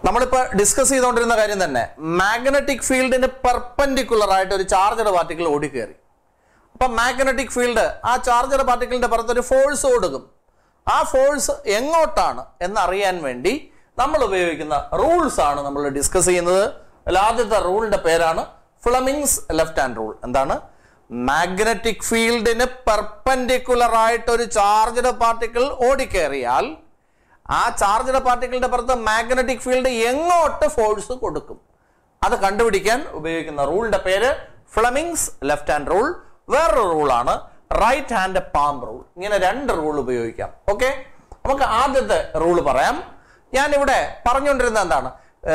നമ്മളിപ്പോ ഡിസ്കസ് ചെയ്തുകൊണ്ടിരുന്ന കാര്യം തന്നെ മാഗ്നറ്റിക് ഫീൽഡിന് പെർപെൻഡിക്കുലർ ആയിട്ട് ഒരു ചാർജഡ് പാർട്ടിക്കിൾ ഓടിക്കയറി അപ്പൊ മാഗ്നറ്റിക് ഫീൽഡ് ആ ചാർജഡ് പാർട്ടിക്കിളിന്റെ പുറത്ത് ഒരു ഫോഴ്സ് കൊടുക്കും ആ ഫോഴ്സ് എങ്ങോട്ടാണ് എന്നറിയാൻ വേണ്ടി നമ്മൾ ഉപയോഗിക്കുന്ന റൂൾസ് ആണ് നമ്മൾ ഡിസ്കസ് ചെയ്യുന്നത് അതിൽ ആദ്യത്തെ റൂളിന്റെ പേരാണ് ഫ്ലമിങ്സ് ലെഫ്റ്റ് ഹാൻഡ് റൂൾ എന്താണ് മാഗ്നറ്റിക് ഫീൽഡിന് പെർപെൻഡിക്കുലർ ആയിട്ട് ഒരു ചാർജഡ് പാർട്ടിക്കിൾ ഓടിക്കയറിയാൽ ആ ചാർജഡ് പാർട്ടിക്കിളിന്റെ പുറത്ത് മാഗ്നറ്റിക് ഫീൽഡ് എങ്ങോട്ട് ഫോഴ്സ് കൊടുക്കും അത് കണ്ടുപിടിക്കാൻ ഉപയോഗിക്കുന്ന റൂളിന്റെ പേര് ഫ്ലമിങ്സ് ലെഫ്റ്റ് ഹാൻഡ് റൂൾ വേറൊരു റൂളാണ് റൈറ്റ് ഹാൻഡ് പാം റൂൾ ഇങ്ങനെ രണ്ട് റൂൾ ഉപയോഗിക്കാം ഓക്കെ നമുക്ക് ആദ്യത്തെ റൂൾ പറയാം ഞാൻ ഇവിടെ പറഞ്ഞുകൊണ്ടിരുന്നത് എന്താണ്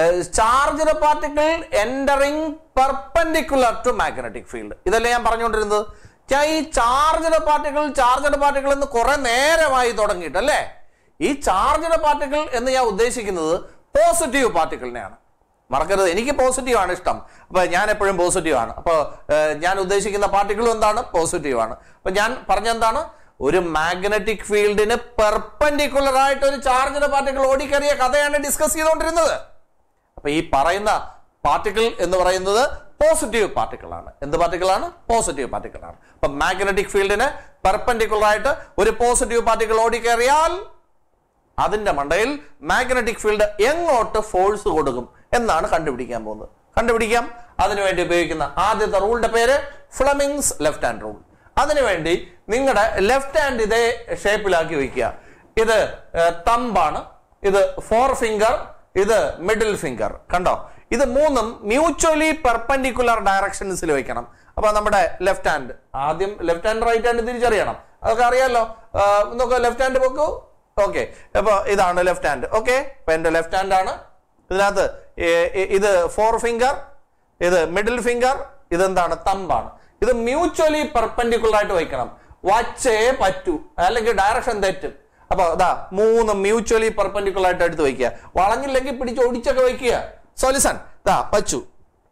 charged particle entering perpendicular to magnetic field ഇതല്ലേ ഞാൻ പറഞ്ഞുകൊണ്ടിരുന്നത് ഞാൻ ഈ ചാർജഡ് പാർട്ടിക്കിൾ ചാർജഡ് പാർട്ടിക്കിൾ എന്ന് കുറെ നേരമായി തുടങ്ങിയിട്ടല്ലേ ഈ ചാർജഡ് പാർട്ടിക്കിൾ എന്ന് ഞാൻ ഉദ്ദേശിക്കുന്നത് പോസിറ്റീവ് പാർട്ടിക്കിളിനെയാണ് മറക്കരുത് എനിക്ക് പോസിറ്റീവ് ആണ് ഇഷ്ടം അപ്പൊ ഞാൻ എപ്പോഴും പോസിറ്റീവ് ആണ് അപ്പോൾ ഞാൻ ഉദ്ദേശിക്കുന്ന പാർട്ടിക്കിളും എന്താണ് പോസിറ്റീവ് ആണ് അപ്പൊ ഞാൻ പറഞ്ഞെന്താണ് ഒരു മാഗ്നറ്റിക് ഫീൽഡിന് പെർപെൻഡിക്കുലർ ആയിട്ട് ഒരു ചാർജഡ് പാർട്ടിക്കിൾ ഓടിക്കറിയ കഥയാണ് ഡിസ്കസ് ചെയ്തുകൊണ്ടിരുന്നത് അപ്പൊ ഈ പറയുന്ന പാർട്ടിക്കിൾ എന്ന് പറയുന്നത് പോസിറ്റീവ് പാർട്ടിക്കിൾ ആണ് എന്ത് പാർട്ടിക്കിൾ ആണ് പോസിറ്റീവ് പാർട്ടിക്കിൾ ആണ് അപ്പൊ മാഗ്നറ്റിക് ഫീൽഡിന് പെർപെൻഡിക്കുലർ ആയിട്ട് ഒരു പോസിറ്റീവ് പാർട്ടിക്കിൾ ഓടിക്കയറിയാൽ അതിന്റെ മണ്ടയിൽ മാഗ്നറ്റിക് ഫീൽഡ് എങ്ങോട്ട് ഫോഴ്സ് കൊടുക്കും എന്നാണ് കണ്ടുപിടിക്കാൻ പോകുന്നത് കണ്ടുപിടിക്കാം അതിനുവേണ്ടി ഉപയോഗിക്കുന്ന ആദ്യത്തെ റൂളിന്റെ പേര് ഫ്ലമിങ്സ് ലെഫ്റ്റ് ഹാൻഡ് റൂൾ അതിനുവേണ്ടി നിങ്ങളുടെ ലെഫ്റ്റ് ഹാൻഡ് ഇതേ ഷേപ്പിലാക്കി വയ്ക്കുക ഇത് തമ്പാണ് ഇത് ഫോർ ഫിംഗർ ഇത് മിഡിൽ ഫിംഗർ കണ്ടോ ഇത് മൂന്നും മ്യൂച്വലി പെർപെൻഡിക്കുലർ ഡയറക്ഷൻസിൽ വെക്കണം അപ്പൊ നമ്മുടെ ലെഫ്റ്റ് ഹാൻഡ് ആദ്യം ലെഫ്റ്റ് ഹാൻഡ് റൈറ്റ് ഹാൻഡ് തിരിച്ചറിയണം അതൊക്കെ അറിയാലോ നോക്കൂ ലെഫ്റ്റ് ഹാൻഡ് പോക്കൂ ഓക്കെ അപ്പൊ ഇതാണ് ലെഫ്റ്റ് ഹാൻഡ് ഓക്കെ അപ്പൊ എന്റെ ലെഫ്റ്റ് ഹാൻഡ് ആണ് ഇതിനകത്ത് ഇത് ഫോർ ഫിംഗർ ഇത് മിഡിൽ ഫിംഗർ ഇതെന്താണ് തമ്പാണ് ഇത് മ്യൂച്വലി പെർപെൻഡിക്കുലർ ആയിട്ട് വയ്ക്കണം വച്ചേ പറ്റൂ അല്ലെങ്കിൽ ഡയറക്ഷൻ തെറ്റും അപ്പൊ അതാ മൂന്ന് മ്യൂച്വലി പെർപെൻഡിക്കുലർ ആയിട്ട് എടുത്ത് വയ്ക്കുക വളഞ്ഞില്ലെങ്കിൽ പിടിച്ച് ഒടിച്ചൊക്കെ വയ്ക്കുക സോലിസൺ ദാ വച്ചു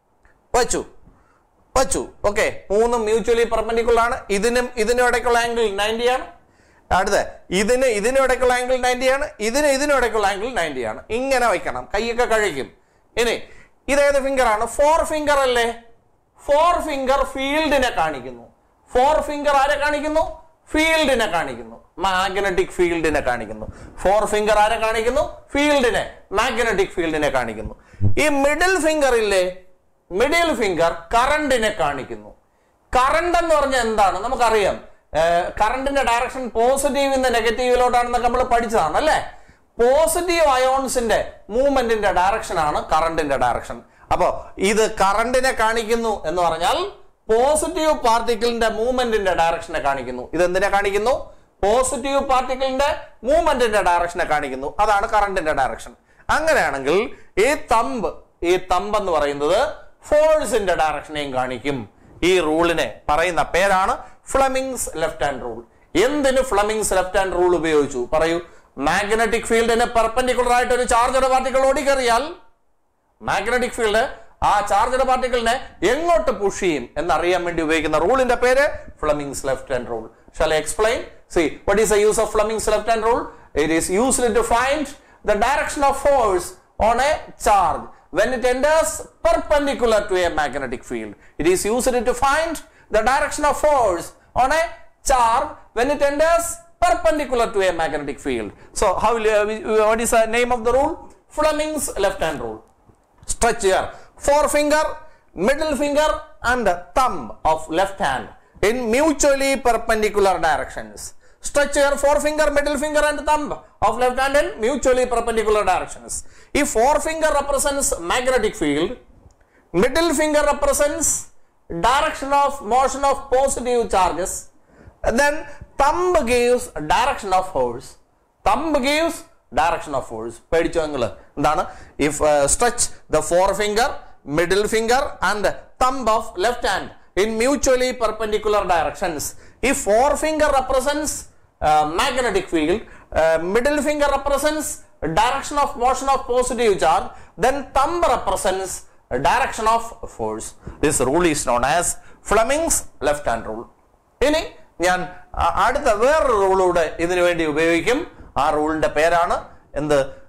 വച്ചു വച്ചു ഓക്കെ മൂന്നും മ്യൂച്വലി പെർപെൻഡിക്കുലർ ആണ് ഇതിനും ഇതിനും ഇടയ്ക്കുള്ള ആംഗിൾ നയൻറ്റി ആണ് അടുത്ത ഇതിന് ഇതിനും ഇടയ്ക്കുള്ള ആംഗിൾ നയൻറ്റി ആണ് ഇതിന് ഇതിനും ഇടയ്ക്കുള്ള ആംഗിൾ നയൻറ്റി ആണ് ഇങ്ങനെ വയ്ക്കണം കൈയൊക്കെ കഴിക്കും ഇനി ഇതേത് ഫിംഗർ ആണ് ഫോർ ഫിംഗർ അല്ലേ ഫോർ ഫിംഗർ ഫീൽഡിനെ കാണിക്കുന്നു ഫോർ ഫിംഗർ ആരെ കാണിക്കുന്നു ഫീൽഡിനെ കാണിക്കുന്നു മാഗ്നറ്റിക് ഫീൽഡിനെ കാണിക്കുന്നു ഫോർ ഫിംഗർ ആരെ കാണിക്കുന്നു ഫീൽഡിനെ മാഗ്നറ്റിക് ഫീൽഡിനെ കാണിക്കുന്നു ഈ മിഡിൽ ഫിംഗർ ഇല്ലേ മിഡിൽ ഫിംഗർ കറണ്ടിനെ കാണിക്കുന്നു കറണ്ട് എന്ന് പറഞ്ഞാൽ എന്താണ് നമുക്കറിയാം കറണ്ടിന്റെ ഡയറക്ഷൻ പോസിറ്റീവ് നിന്ന് നെഗറ്റീവിലോട്ടാണെന്നൊക്കെ നമ്മൾ പഠിച്ചതാണ് അല്ലേ പോസിറ്റീവ് അയോൺസിന്റെ മൂവ്മെന്റിന്റെ ഡയറക്ഷൻ ആണ് കറണ്ടിന്റെ ഡയറക്ഷൻ അപ്പോ ഇത് കറണ്ടിനെ കാണിക്കുന്നു എന്ന് പറഞ്ഞാൽ പോസിറ്റീവ് പാർട്ടിക്കിളിന്റെ മൂവ്മെന്റിന്റെ ഡയറക്ഷനെ കാണിക്കുന്നു ഇത് എന്തിനെ കാണിക്കുന്നു പോസിറ്റീവ് പാർട്ടിക്കിളിന്റെ മൂവ്മെന്റിന്റെ ഡയറക്ഷനെ കാണിക്കുന്നു അതാണ് കറണ്ടിന്റെ ഡയറക്ഷൻ അങ്ങനെയാണെങ്കിൽ ഈ തമ്പ് ഈ തമ്പ് എന്ന് പറയുന്നത് ഫോഴ്സിന്റെ ഡയറക്ഷനെയും കാണിക്കും ഈ റൂളിനെ പറയുന്ന പേരാണ് ഫ്ലമിങ്സ് ലെഫ്റ്റ് ഹാൻഡ് റൂൾ എന്തിന് ഫ്ലമിങ്സ് ലെഫ്റ്റ് ഹാൻഡ് റൂൾ ഉപയോഗിച്ചു പറയൂ മാഗ്നറ്റിക് ഫീൽഡിന് പെർപെൻഡിക്കുലർ ആയിട്ട് ഒരു ചാർജഡ് പാർട്ടിക്കിൾ ഓടിക്കറിയാൽ മാഗ്നറ്റിക് ഫീൽഡ് ആ ചാർജഡ് പാർട്ടിക്കിളിനെ എങ്ങോട്ട് പുഷ് ചെയ്യും എന്നറിയാൻ വേണ്ടി ഉപയോഗിക്കുന്ന റൂളിന്റെ പേര് Fleming's left hand rule shall explain see what is the use of Fleming's left hand rule it is used to find the direction of force on a charge when it enters perpendicular to a magnetic field. It is used to find the direction of force on a charge when it enters perpendicular to a magnetic field. So, how will you, what is the name of the rule? Fleming's left hand rule. Stretch here. Forefinger, middle finger and thumb of left hand in mutually perpendicular directions. Stretch your forefinger, middle finger and thumb of left hand in mutually perpendicular directions. If forefinger represents magnetic field, middle finger represents direction of motion of positive charges, then thumb gives direction of force. Thumb gives direction of force. പേടിച്ചോ നിങ്ങൾ എന്താണ് if stretch the four finger middle finger and thumb of left hand in mutually perpendicular directions. If forefinger represents uh, magnetic field, uh, middle finger represents direction of motion of positive charge, then thumb represents direction of force. This rule is known as Fleming's left hand rule. ഇനി ഞാൻ അ- അടുത്ത വേറൊരു റൂളൂടെ ഇതിനു വേണ്ടി ഉപയോഗിക്കും ആ റൂളിന്റെ പേരാണ് എന്ത്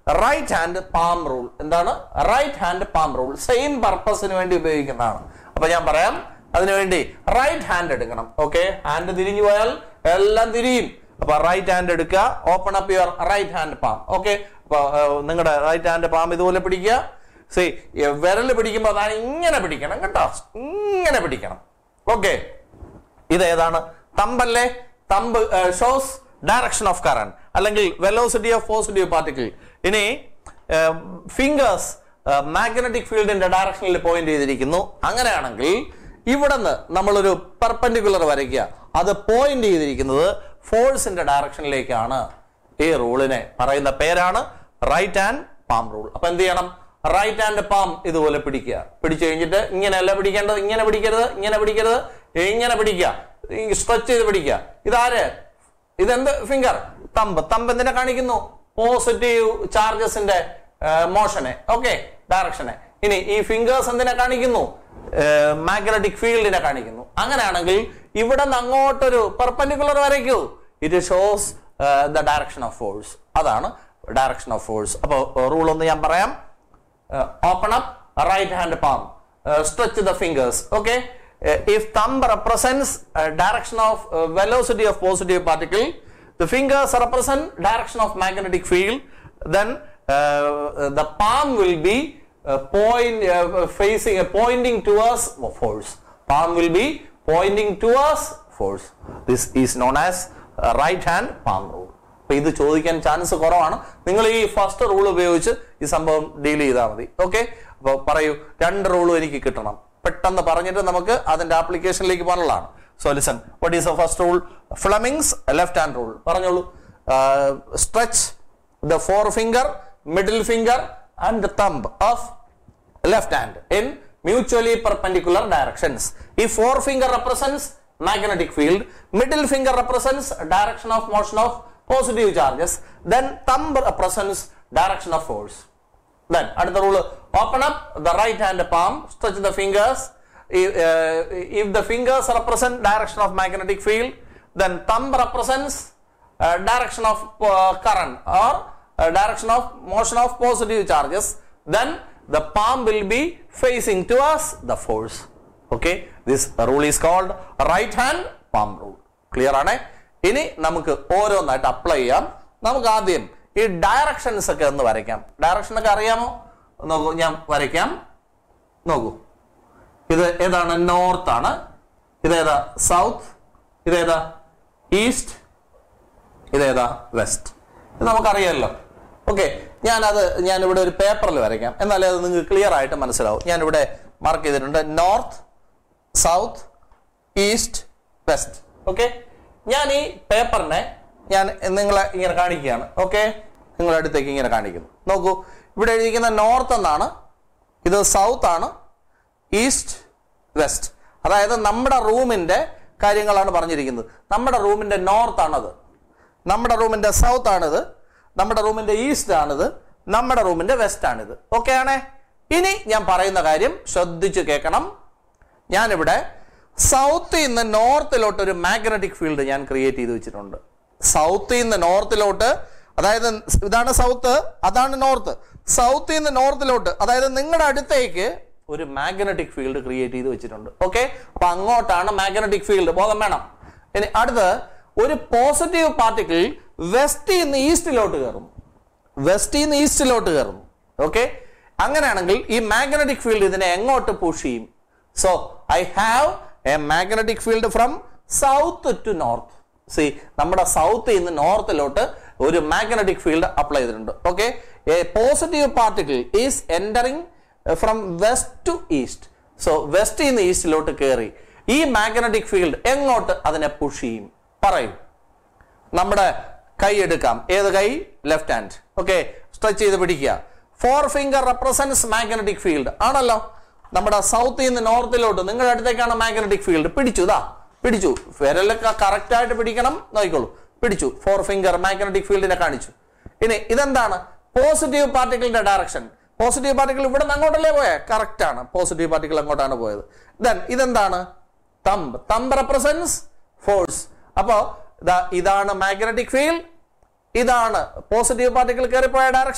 റൈറ്റ് ഹാൻഡ് പാം റൂൾ എന്താണ് right hand palm rule same പർപ്പസിന് വേണ്ടി ഉപയോഗിക്കുന്നതാണ് അപ്പൊ ഞാൻ പറയാം അതിനുവേണ്ടി റൈറ്റ് ഹാൻഡ് എടുക്കണം ഓക്കെ ഹാൻഡ് തിരിഞ്ഞു പോയാൽ എല്ലാം തിരിയും അപ്പൊ റൈറ്റ് ഹാൻഡ് എടുക്കുക open up your right hand palm okay അപ്പൊ നിങ്ങളുടെ റൈറ്റ് ഹാൻഡ് പാം ഇതുപോലെ പിടിക്കുക സി വിരൽ പിടിക്കുമ്പോൾ അതാണ് ഇങ്ങനെ പിടിക്കണം കേട്ടോ ഇങ്ങനെ പിടിക്കണം ഓക്കെ ഇത് ഏതാണ് തമ്പല്ലേ thumb shows direction of current അല്ലെങ്കിൽ വെലോസിറ്റി ഓഫ് പോസിറ്റീവ് പാർട്ടിക്കിൾ ഇനി ഫിംഗേഴ്സ് മാഗ്നറ്റിക് ഫീൽഡിന്റെ ഡയറക്ഷനിൽ പോയിന്റ് ചെയ്തിരിക്കുന്നു അങ്ങനെയാണെങ്കിൽ ഇവിടുന്ന് നമ്മളൊരു പെർപെൻഡിക്കുലർ വരയ്ക്കുക അത് പോയിന്റ് ചെയ്തിരിക്കുന്നത് ഫോഴ്സിന്റെ ഡയറക്ഷനിലേക്കാണ് ഈ റൂളിനെ പറയുന്ന പേരാണ് റൈറ്റ് ഹാൻഡ് പാം റൂൾ അപ്പൊ എന്ത് ചെയ്യണം റൈറ്റ് ഹാൻഡ് പാം ഇതുപോലെ പിടിക്കുക പിടിച്ചു കഴിഞ്ഞിട്ട് ഇങ്ങനെയല്ല പിടിക്കേണ്ടത് ഇങ്ങനെ പിടിക്കരുത് ഇങ്ങനെ പിടിക്കരുത് ഇങ്ങനെ പിടിക്കുക സ്ട്രെച്ച് ചെയ്ത് പിടിക്കുക ഇതാര് ഇതെന്ത് ഫിംഗർ തമ്പ് തമ്പ് എന്തിനെ കാണിക്കുന്നു പോസിറ്റീവ് ചാർജസിന്റെ മോഷനെ ഓക്കെ ഡയറക്ഷനെ ഇനി ഈ ഫിംഗേഴ്സ് എന്തിനെ കാണിക്കുന്നു മാഗ്നറ്റിക് ഫീൽഡിനെ കാണിക്കുന്നു അങ്ങനെയാണെങ്കിൽ ഇവിടെ നിന്ന് അങ്ങോട്ടൊരു പെർപെൻഡിക്കുലർ വരയ്ക്കൂ it shows the direction of force അതാണ് ഡയറക്ഷൻ ഓഫ് ഫോഴ്സ് അപ്പോൾ റൂൾ ഒന്ന് ഞാൻ പറയാം open up right hand palm stretch the fingers okay if thumb represents uh, direction of uh, velocity of positive particle the fingers represent direction of magnetic field then uh, the palm will be uh, point uh, facing uh, pointing towards force palm will be pointing towards force this is known as uh, right hand palm rule അപ്പൊ ഇത് ചോദിക്കാൻ chance കുറവാണ് നിങ്ങൾ ഈ first rule ഉപയോഗിച്ച് ഈ സംഭവം deal ചെയ്താൽ മതി ഓക്കെ അപ്പോൾ പറയൂ രണ്ട് റൂളും എനിക്ക് കിട്ടണം പെട്ടെന്ന് പറഞ്ഞിട്ട് നമുക്ക് അതിന്റെ ആപ്ലിക്കേഷനിലേക്ക് പോകാനുള്ളതാണ് so listen what is first rule Fleming's left hand rule പറഞ്ഞോളൂ stretch the four finger middle finger and thumb of left hand in mutually perpendicular directions. If forefinger represents magnetic field, middle finger represents direction of motion of positive charges, then thumb represents direction of force. Then അടുത്ത rule open up the right hand palm, stretch the fingers. If, uh, if the fingers represent direction of magnetic field, then thumb represents uh, direction of uh, current or uh, direction of motion of positive charges. Then the palm will be facing towards the force. Okay, this rule is called right hand palm rule. Clear ആണ് ഇനി നമുക്ക് ഓരോന്നായിട്ട് apply ചെയ്യാം നമുക്ക് ആദ്യം ഈ directions ഒക്കെ ഒന്ന് വരയ്ക്കാം ഡയറക്ഷൻ ഒക്കെ അറിയാമോ നോക്കൂ ഞാൻ വരയ്ക്കാം നോക്കൂ ഇത് ഏതാണ് നോർത്ത് ആണ് ഇതേതാ സൗത്ത് ഇതേതാ ഈസ്റ്റ് ഇതേതാ വെസ്റ്റ് ഇത് നമുക്കറിയാമല്ലോ ഓക്കെ ഞാനത് ഞാനിവിടെ ഒരു പേപ്പറിൽ വരയ്ക്കാം എന്നാലേ അത് നിങ്ങൾക്ക് ക്ലിയർ ആയിട്ട് മനസ്സിലാവും ഞാനിവിടെ മാർക്ക് ചെയ്തിട്ടുണ്ട് north south east west okay ഞാൻ ഈ പേപ്പറിനെ ഞാൻ നിങ്ങളെ ഇങ്ങനെ കാണിക്കുകയാണ് ഓക്കെ നിങ്ങളുടെ അടുത്തേക്ക് ഇങ്ങനെ കാണിക്കുന്നു നോക്കൂ ഇവിടെ എഴുതിയിരിക്കുന്ന നോർത്ത് എന്നാണ് ഇത് സൗത്ത് ആണ് ഈസ്റ്റ് വെസ്റ്റ് അതായത് നമ്മുടെ റൂമിന്റെ കാര്യങ്ങളാണ് പറഞ്ഞിരിക്കുന്നത് നമ്മുടെ റൂമിന്റെ നോർത്ത് ആണത് നമ്മുടെ റൂമിന്റെ സൗത്ത് ആണിത് നമ്മുടെ റൂമിന്റെ ഈസ്റ്റ് ആണിത് നമ്മുടെ റൂമിന്റെ വെസ്റ്റ് ആണിത് ഓക്കെ ആണേ ഇനി ഞാൻ പറയുന്ന കാര്യം ശ്രദ്ധിച്ച് കേൾക്കണം ഞാനിവിടെ സൗത്തിൽ നിന്ന് നോർത്തിലോട്ട് ഒരു മാഗ്നറ്റിക് ഫീൽഡ് ഞാൻ ക്രിയേറ്റ് ചെയ്ത് വെച്ചിട്ടുണ്ട് സൗത്തിൽ നിന്ന് നോർത്തിലോട്ട് അതായത് ഇതാണ് സൗത്ത് അതാണ് നോർത്ത് സൗത്തിൽ നിന്ന് നോർത്തിലോട്ട് അതായത് നിങ്ങളുടെ അടുത്തേക്ക് ഒരു മാഗ്നറ്റിക് ഫീൽഡ് ക്രിയേറ്റ് ചെയ്ത് വെച്ചിട്ടുണ്ട് ഓക്കെ അപ്പൊ അങ്ങോട്ടാണ് മാഗ്നറ്റിക് ഫീൽഡ് ബോധം വേണം ഇനി അടുത്ത് ഒരു പോസിറ്റീവ് പാർട്ടിക്കിൾ വെസ്റ്റിൽ നിന്ന് ഈസ്റ്റിലോട്ട് കയറുന്നു വെസ്റ്റിൽ നിന്ന് ഈസ്റ്റിലോട്ട് കയറുന്നു ഓക്കെ അങ്ങനെയാണെങ്കിൽ ഈ മാഗ്നറ്റിക് ഫീൽഡ് ഇതിനെ എങ്ങോട്ട് പുഷ് ചെയ്യും so I have a magnetic field from south to north see നമ്മുടെ സൗത്തിൽ നിന്ന് നോർത്തിലോട്ട് ഒരു മാഗ്നറ്റിക് ഫീൽഡ് അപ്ലൈ ചെയ്തിട്ടുണ്ട് okay a positive particle is entering from west to east so വെസ്റ്റിൽ നിന്ന് ഈസ്റ്റിലോട്ട് കയറി ഈ മാഗ്നറ്റിക് ഫീൽഡ് എങ്ങോട്ട് അതിനെ പുഷ് ചെയ്യും പറയും നമ്മുടെ കൈ എടുക്കാം ഏത് കൈ ലെഫ്റ്റ് ഹാൻഡ് ഓക്കെ സ്ട്രെച്ച് ചെയ്ത് പിടിക്കുക four finger represents magnetic field ആണല്ലോ നമ്മുടെ സൗത്തിൽ നിന്ന് നോർത്തിലോട്ട് നിങ്ങളുടെ അടുത്തേക്കാണ് മാഗ്നറ്റിക് ഫീൽഡ് പിടിച്ചു ഇതാ പിടിച്ചു വിരലൊക്കെ കറക്റ്റ് ആയിട്ട് പിടിക്കണം നോക്കിക്കോളൂ പിടിച്ചു ഫോർ ഫിംഗർ മാഗ്നറ്റിക് ഫീൽഡിനെ കാണിച്ചു ഇനി ഇതെന്താണ് പോസിറ്റീവ് പാർട്ടിക്കിളിന്റെ ഡയറക്ഷൻ പോസിറ്റീവ് പാർട്ടിക്കിൾ ഇവിടെ നിന്ന് അങ്ങോട്ടല്ലേ പോയേ കറക്റ്റ് ആണ് പോസിറ്റീവ് പാർട്ടിക്കിൾ അങ്ങോട്ടാണ് പോയത് ദെൻ ഇതെന്താണ് തമ്പ് തമ്പ് റെപ്രസെന്റ്സ് ഫോഴ്സ് അപ്പോ ഇതാ ഇതാണ് മാഗ്നറ്റിക് ഫീൽഡ് ഇതാണ് പോസിറ്റീവ് പാർട്ടിക്കിൾ കയറിപ്പോയ ഡയറക്ഷൻ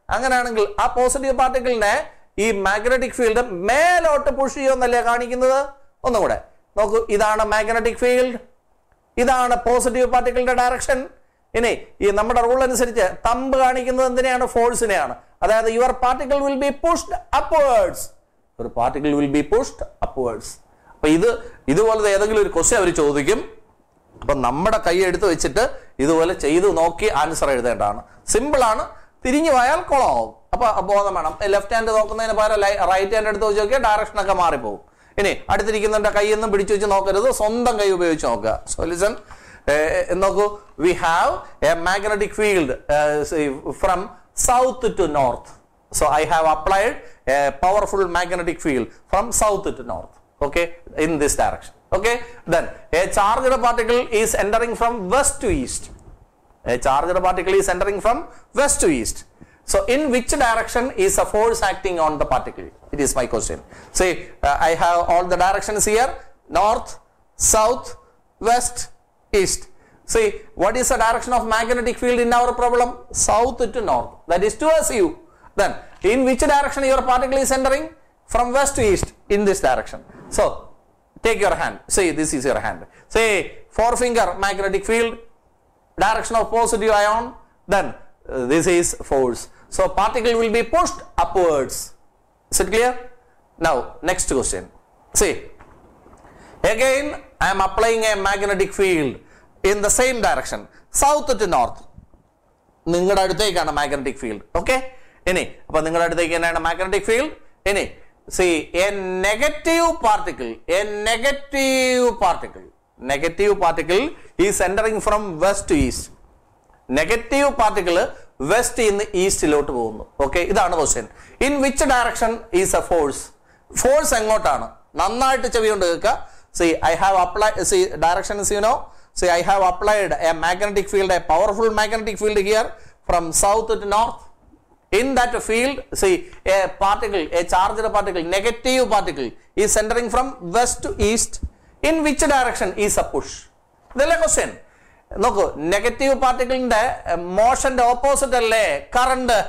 അങ്ങനെയാണെങ്കിൽ ആ പോസിറ്റീവ് പാർട്ടിക്കിളിനെ ഈ മാഗ്നറ്റിക് ഫീൽഡ് മേലോട്ട് പുഷ് ചെയ്യുമെന്നല്ലേ കാണിക്കുന്നത് ഒന്നും കൂടെ നോക്കൂ ഇതാണ് മാഗ്നറ്റിക് ഫീൽഡ് ഇതാണ് പോസിറ്റീവ് പാർട്ടിക്കിളിന്റെ ഡയറക്ഷൻ ഇനി ഈ നമ്മുടെ റൂൾ അനുസരിച്ച് തമ്പ് കാണിക്കുന്നത് എന്തിനെയാണ് ഫോഴ്സിനെയാണ് അതായത് your particle will be pushed upwards ഒരു particle will be pushed upwards അപ്പൊ ഇത് ഇതുപോലത്തെ ഏതെങ്കിലും ഒരു ക്വസ്റ്റ്യൻ അവർ ചോദിക്കും അപ്പൊ നമ്മുടെ കൈ എടുത്ത് വെച്ചിട്ട് ഇതുപോലെ ചെയ്തു നോക്കി ആൻസർ എഴുതേണ്ടതാണ് സിമ്പിൾ ആണ് തിരിഞ്ഞു പോയാൽ കുളമാവും അപ്പൊ ബോധം വേണം ലെഫ്റ്റ് ഹാൻഡ് നോക്കുന്നതിന് പകരം റൈറ്റ് ഹാൻഡ് എടുത്ത് വെച്ച് നോക്കിയാൽ ഡയറക്ഷൻ ഒക്കെ മാറിപ്പോകും ഇനി അടുത്തിരിക്കുന്നതിന്റെ കൈയൊന്നും പിടിച്ചു വെച്ച് നോക്കരുത് സ്വന്തം കൈ ഉപയോഗിച്ച് നോക്കുക സോ ലിസൺ നോക്കൂ we have a magnetic field from south to north so i have applied a powerful magnetic field from south to north okay in this direction okay then a charged particle is entering from west to east a charged particle is entering from west to east so in which direction is a force acting on the particle it is my question say uh, i have all the directions here north south west east see what is the direction of magnetic field in our problem south to north that is towards you then in which direction your particle is entering from west to east in this direction so take your hand say this is your hand say four finger magnetic field direction of positive ion then uh, this is force so particle will be pushed upwards is it clear now next question see again i am applying a magnetic field in the same direction south to north നിങ്ങളുടെ അടുത്തേക്കാണ് magnetic field okay ഇനി അപ്പൊ നിങ്ങളുടെ അടുത്തേക്ക് തന്നെയാണ് magnetic field ഇനി see a negative particle a negative particle negative particle ഈ സെന്ററിങ് from west to east negative particle west ഇന്ന് ഈസ്റ്റിലോട്ട് പോകുന്നു ഓക്കെ ഇതാണ് question in which direction is a force force എങ്ങോട്ടാണ് നന്നായിട്ട് ചെവി കൊണ്ട് കേൾക്കുക see I have apply see direction you know see I have applied a magnetic field a powerful magnetic field here from south to north in that field see a particle a charged particle negative particle is centering from west to east in which direction is a push ഇതല്ലേ question നോക്കൂ negative പാർട്ടിക്കിളിന്റെ മോഷന്റെ opposite അല്ലേ current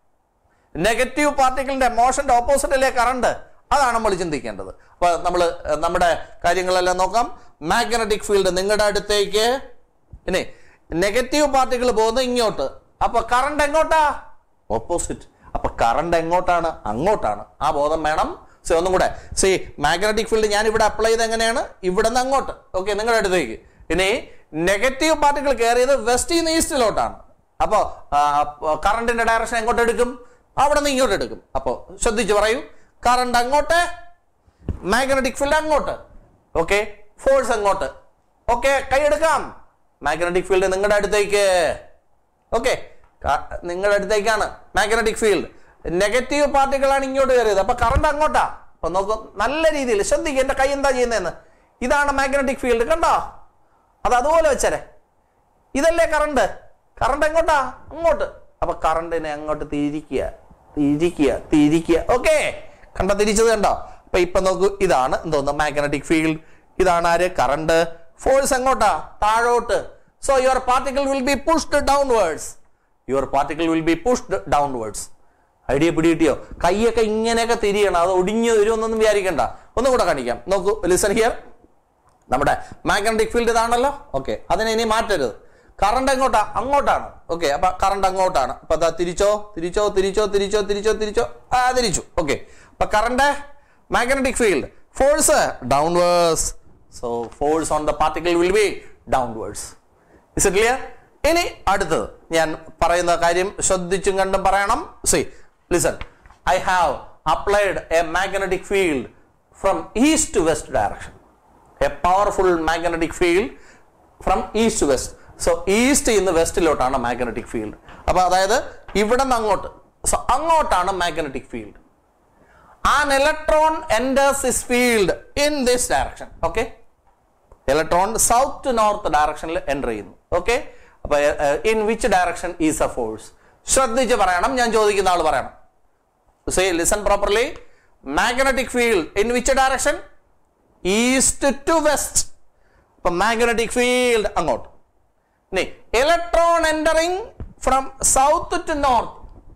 negative പാർട്ടിക്കിളിന്റെ മോഷന്റെ opposite അല്ലേ current അതാണ് നമ്മൾ ചിന്തിക്കേണ്ടത് അപ്പൊ നമ്മൾ നമ്മുടെ കാര്യങ്ങളെല്ലാം നോക്കാം മാഗ്നറ്റിക് ഫീൽഡ് നിങ്ങളുടെ അടുത്തേക്ക് ഇനി നെഗറ്റീവ് പാർട്ടിക്കിൾ പോകുന്നത് ഇങ്ങോട്ട് അപ്പൊ കറണ്ട് എങ്ങോട്ടാ ഓപ്പോസിറ്റ് അപ്പൊ കറണ്ട് എങ്ങോട്ടാണ് അങ്ങോട്ടാണ് ആ ബോധം വേണം സി ഒന്നും കൂടെ സി മാഗ്നറ്റിക് ഫീൽഡ് ഞാൻ ഇവിടെ അപ്ലൈ ചെയ്ത് എങ്ങനെയാണ് ഇവിടെ നിന്ന് അങ്ങോട്ട് ഓക്കെ നിങ്ങളുടെ അടുത്തേക്ക് ഇനി നെഗറ്റീവ് പാർട്ടിക്കിൾ കയറിയത് വെസ്റ്റിൽ നിന്ന് ഈസ്റ്റിലോട്ടാണ് അപ്പോൾ കറണ്ടിന്റെ ഡയറക്ഷൻ എങ്ങോട്ട് എടുക്കും അവിടെ നിന്ന് ഇങ്ങോട്ട് എടുക്കും അപ്പോൾ ശ്രദ്ധിച്ച് പറയൂ കറണ്ട് അങ്ങോട്ട് മാഗ്നറ്റിക് ഫീൽഡ് അങ്ങോട്ട് ഓക്കെ ഫോഴ്സ് അങ്ങോട്ട് ഓക്കെ കൈയെടുക്കാം മാഗ്നറ്റിക് ഫീൽഡ് നിങ്ങളുടെ അടുത്തേക്ക് ഓക്കെ നിങ്ങളുടെ അടുത്തേക്കാണ് മാഗ്നറ്റിക് ഫീൽഡ് നെഗറ്റീവ് പാർട്ടികളാണ് ഇങ്ങോട്ട് കയറിയത് അപ്പൊ കറണ്ട് അങ്ങോട്ടാ അപ്പൊ നോക്കും നല്ല രീതിയിൽ ശ്രദ്ധിക്കുക എന്റെ കൈ എന്താ ചെയ്യുന്നതെന്ന് ഇതാണ് മാഗ്നറ്റിക് ഫീൽഡ് കണ്ടോ അത് അതുപോലെ വെച്ചരെ ഇതല്ലേ കറണ്ട് കറണ്ട് എങ്ങോട്ടാ അങ്ങോട്ട് അപ്പൊ കറണ്ടിനെ അങ്ങോട്ട് തിരിക്കുക തിരിക്കുക തിരിക്കുക ഓക്കെ കണ്ടോ തിരിച്ചത് കണ്ടോ അപ്പൊ ഇപ്പൊ നോക്കൂ ഇതാണ് എന്തോന്ന് മാഗ്നറ്റിക് ഫീൽഡ് ഇതാണ് ആര് കറണ്ട് ഫോഴ്സ് എങ്ങോട്ടാ താഴോട്ട് so your particle will be pushed downwards your particle will be pushed downwards idea പിടികിട്ടിയോ കൈയൊക്കെ ഇങ്ങനെയൊക്കെ തിരിയണം അത് ഒടിഞ്ഞു വരുമെന്നൊന്നും വിചാരിക്കണ്ട ഒന്നും കൂടെ കാണിക്കാം നോക്കൂ ലിസൺ ഹിയർ നമ്മുടെ മാഗ്നറ്റിക് ഫീൽഡ് ഇതാണല്ലോ ഓക്കെ അതിനെ ഇനി മാറ്റരുത് കറണ്ട് എങ്ങോട്ടാ അങ്ങോട്ടാണ് ഓക്കെ അപ്പൊ കറണ്ട് അങ്ങോട്ടാണ് അപ്പൊ അതാ തിരിച്ചോ തിരിച്ചോ തിരിച്ചോ തിരിച്ചോ തിരിച്ചോ തിരിച്ചോ ആ തിരിച്ചു ഓക്കെ അപ്പൊ current magnetic field force downwards so force on the particle will be downwards is it clear ഇനി അടുത്തത് ഞാൻ പറയുന്ന കാര്യം ശ്രദ്ധിച്ചും കണ്ടും പറയണം see listen I have applied a magnetic field from east to west direction a powerful magnetic field from east to west so east ഇന്ന് വെസ്റ്റിലോട്ടാണ് മാഗ്നറ്റിക് ഫീൽഡ് അപ്പൊ അതായത് ഇവിടെ നിന്ന് അങ്ങോട്ട് സോ അങ്ങോട്ടാണ് magnetic field an electron enters this field in this direction okay electron south to north ഡയറക്ഷനിൽ enter ചെയ്യുന്നു ഓക്കെ അപ്പൊ in which direction is a force ശ്രദ്ധിച്ച് പറയണം ഞാൻ ചോദിക്കുന്ന ആൾ പറയണം say listen properly magnetic field in which direction east to west അപ്പൊ മാഗ്നറ്റിക് ഫീൽഡ് അങ്ങോട്ട് ഇനി electron entering from south to north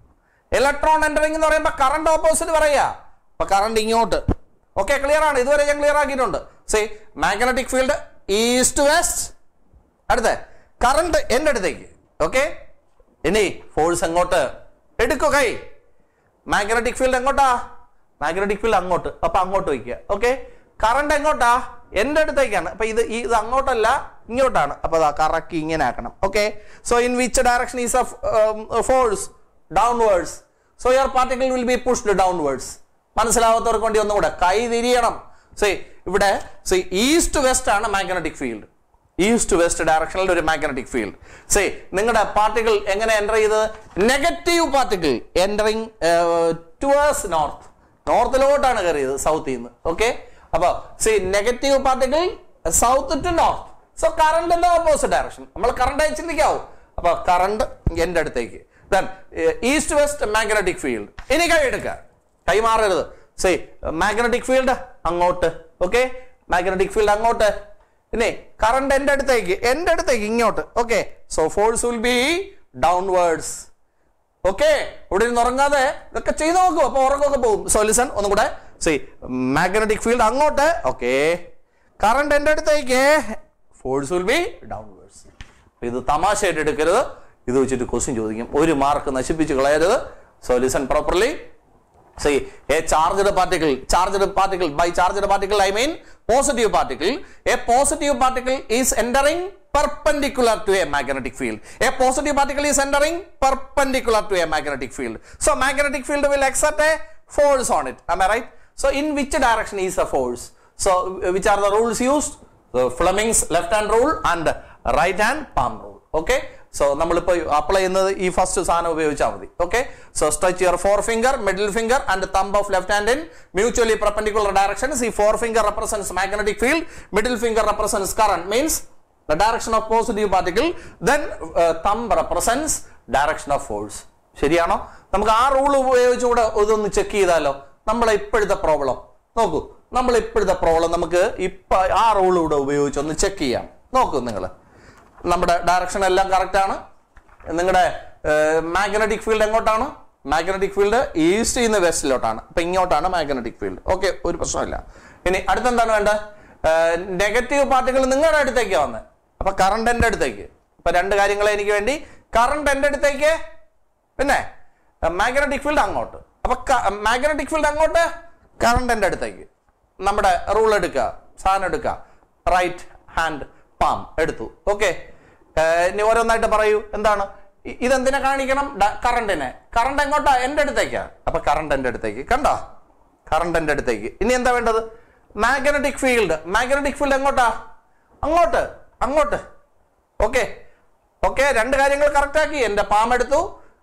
electron entering എന്ന് പറയുമ്പോൾ കറണ്ട് ഓപ്പോസിറ്റ് പറയാ അപ്പൊ കറണ്ട് ഇങ്ങോട്ട് ഓക്കെ ക്ലിയർ ആണ് ഇതുവരെ ഞാൻ ക്ലിയർ ആക്കിയിട്ടുണ്ട് say magnetic field east west അടുത്ത കറണ്ട് എൻ്റെ അടുത്തേക്ക് ഓക്കെ ഇനി ഫോഴ്സ് എങ്ങോട്ട് എടുക്കുക കൈ മാഗ്നറ്റിക് ഫീൽഡ് എങ്ങോട്ടാ മാഗ്നറ്റിക് ഫീൽഡ് അങ്ങോട്ട് അപ്പൊ അങ്ങോട്ട് വയ്ക്കുക ഓക്കെ കറണ്ട് എങ്ങോട്ടാ എൻ്റെ അടുത്തേക്കാണ് അപ്പൊ ഇത് ഈ- ഇത് അങ്ങോട്ടല്ല ഇങ്ങോട്ടാണ് അപ്പൊ അതാ കറക്കി ഇങ്ങനെ ആക്കണം okay so in which direction is force downwards so your particle will be pushed downwards മനസ്സിലാവാത്തവർക്ക് വേണ്ടി ഒന്നുകൂടെ കൈ തിരിയണം സേ ഇവിടെ സേ ഈസ്റ്റ് വെസ്റ്റ് ആണ് മാഗ്നറ്റിക് ഫീൽഡ് ഈസ്റ്റ് വെസ്റ്റ് ഡയറക്ഷനിൽ ഒരു മാഗ്നറ്റിക് ഫീൽഡ് സേ നിങ്ങളുടെ പാർട്ടിക്കിൾ എങ്ങനെ എൻ്റർ ചെയ്തത് negative particle entering towards north നോർത്തിലോട്ടാണ് കയറിയത് സൗത്തിൽ നിന്ന് ഓക്കെ അപ്പൊ see negative particle south to north so കറണ്ടിന്റെ ഓപ്പോസിറ്റ് ഡയറക്ഷൻ നമ്മൾ കറണ്ട് ആയി ചിന്തിക്കാവൂ അപ്പൊ കറണ്ട് എന്റെ അടുത്തേക്ക് then east west magnetic field ഇനി കൈ എടുക്കുക കൈ മാറരുത് സേ മാഗ്നറ്റിക് ഫീൽഡ് അങ്ങോട്ട് ഓക്കെ മാഗ്നറ്റിക് ഫീൽഡ് അങ്ങോട്ട് ഇനി കറണ്ട് എന്റെ അടുത്തേക്ക് എന്റെ അടുത്തേക്ക് ഇങ്ങോട്ട് okay so force will be downwards okay ഇവിടെ ഇരുന്ന് ഉറങ്ങാതെ ഇതൊക്കെ ചെയ്ത് നോക്കൂ അപ്പൊ ഉറങ്ങൊക്കെ പോകും സോ ലിസൺ ഒന്നും കൂടെ സി മാഗ്നറ്റിക് ഫീൽഡ് അങ്ങോട്ട് ഓക്കെ കറണ്ട് എന്റെ അടുത്തേക്ക് ഫോഴ്സ് വിൽ ബി ഡൗൺവേർഡ്സ് ഇത് തമാശയായിട്ട് എടുക്കരുത് ഇത് വെച്ചിട്ട് ക്വസ്റ്റ്യൻ ചോദിക്കും ഒരു മാർക്ക് നശിപ്പിച്ച് കളയരുത് so listen properly See, a charged particle, charged particle, by charged particle I mean positive particle. A positive particle is entering perpendicular to a magnetic field. A positive particle is entering perpendicular to a magnetic field. So magnetic field will exert a force on it. Am I right? So in which direction is the force? So which are the rules used? The Fleming's left hand rule and right hand palm rule. Okay? So നമ്മളിപ്പോൾ apply ചെയ്യുന്നത് ഈ first സാധനം ഉപയോഗിച്ചാൽ മതി okay so stretch your four finger middle finger and thumb of left hand in mutually perpendicular directions ഈ four finger represents magnetic field middle finger represents current means the direction of positive particle then uh, thumb represents direction of force ശരിയാണോ നമുക്ക് ആ rule ഉപയോഗിച്ചുകൂടെ ഇതൊന്ന് check ചെയ്താലോ നമ്മളെ ഇപ്പോഴത്തെ problem നോക്കൂ നമ്മൾ ഇപ്പോഴത്തെ പ്രോബ്ലം നമുക്ക് ഇപ്പൊ ആ റൂൾ ഇവിടെ ഉപയോഗിച്ച് ഒന്ന് ചെക്ക് ചെയ്യാം നോക്കൂ നിങ്ങൾ നമ്മുടെ ഡയറക്ഷൻ എല്ലാം കറക്റ്റ് ആണ് നിങ്ങളുടെ മാഗ്നറ്റിക് ഫീൽഡ് എങ്ങോട്ടാണ് മാഗ്നറ്റിക് ഫീൽഡ് ഈസ്റ്റ് നിന്ന് വെസ്റ്റിലോട്ടാണ് അപ്പൊ ഇങ്ങോട്ടാണ് മാഗ്നറ്റിക് ഫീൽഡ് ഓക്കെ ഒരു പ്രശ്നമില്ല ഇനി അടുത്തെന്താണ് വേണ്ടത് നെഗറ്റീവ് പാർട്ടികൾ നിങ്ങളുടെ അടുത്തേക്ക് വന്നത് അപ്പൊ കറണ്ട് എൻ്റെ അടുത്തേക്ക് അപ്പൊ രണ്ട് കാര്യങ്ങളെ എനിക്ക് വേണ്ടി കറണ്ട് എൻ്റെ അടുത്തേക്ക് പിന്നെ മാഗ്നറ്റിക് ഫീൽഡ് അങ്ങോട്ട് അപ്പൊ മാഗ്നറ്റിക് ഫീൽഡ് അങ്ങോട്ട് കറണ്ട് എൻ്റെ അടുത്തേക്ക് നമ്മുടെ റൂൾ എടുക്കുക സാധനം എടുക്കുക റൈറ്റ് ഹാൻഡ് പാം എടുത്തു ഓക്കെ ഇനി ഓരോന്നായിട്ട് പറയൂ എന്താണ് ഇ- ഇതെന്തിനെ കാണിക്കണം കറണ്ടിനെ കറണ്ട് എങ്ങോട്ടാ എൻ്റെ അടുത്തേക്കാ അപ്പൊ കറണ്ട് എൻ്റെ അടുത്തേക്ക് കണ്ടോ കറണ്ട് എൻ്റെ അടുത്തേക്ക് ഇനി എന്താ വേണ്ടത് മാഗ്നറ്റിക് ഫീൽഡ് മാഗ്നറ്റിക് ഫീൽഡ് എങ്ങോട്ടാ അങ്ങോട്ട് അങ്ങോട്ട് ഓക്കെ ഓക്കെ രണ്ട് കാര്യങ്ങൾ കറക്റ്റ് ആക്കി എന്റെ പാം എടുത്തു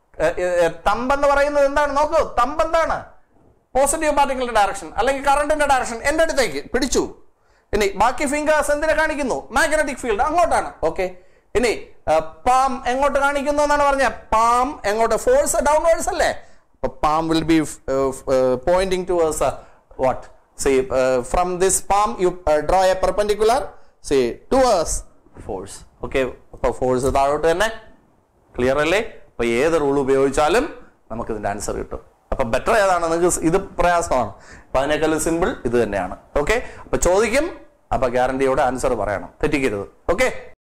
തമ്പ് എന്ന് പറയുന്നത് എന്താണ് നോക്കൂ തമ്പ് എന്താണ് പോസിറ്റീവ് പാർട്ടിക്കിളിന്റെ ഡയറക്ഷൻ അല്ലെങ്കിൽ കറണ്ടിന്റെ ഡയറക്ഷൻ എന്റെ അടുത്തേക്ക് പിടിച്ചു ഇനി ബാക്കി ഫിംഗേഴ്സ് എന്തിനെ കാണിക്കുന്നു മാഗ്നറ്റിക് ഫീൽഡ് അങ്ങോട്ടാണ് ഓക്കെ ഇനി പാം എങ്ങോട്ട് കാണിക്കുന്നു എന്നാണ് പറഞ്ഞ പാം എങ്ങോട്ട് ഫോഴ്സ് ഡൗൺവേർഡ്സ് അല്ലേ അപ്പൊ palm will be pointing towards what see from this palm you draw a perpendicular see towards force okay അപ്പൊ ഫോഴ്സ് താഴോട്ട് തന്നെ ക്ലിയർ അല്ലേ അപ്പൊ ഏത് റൂൾ ഉപയോഗിച്ചാലും നമുക്ക് ഇതിന്റെ ആൻസർ കിട്ടും അപ്പൊ ബെറ്റർ ഏതാണ് നിങ്ങൾക്ക് ഇത് പ്രയാസമാണ് അപ്പൊ അതിനേക്കാളും സിമ്പിൾ ഇത് തന്നെയാണ് ഓക്കെ അപ്പൊ ചോദിക്കും അപ്പൊ ഗ്യാരണ്ടിയോടെ ആൻസർ പറയണം തെറ്റിക്കരുത് ഓക്കെ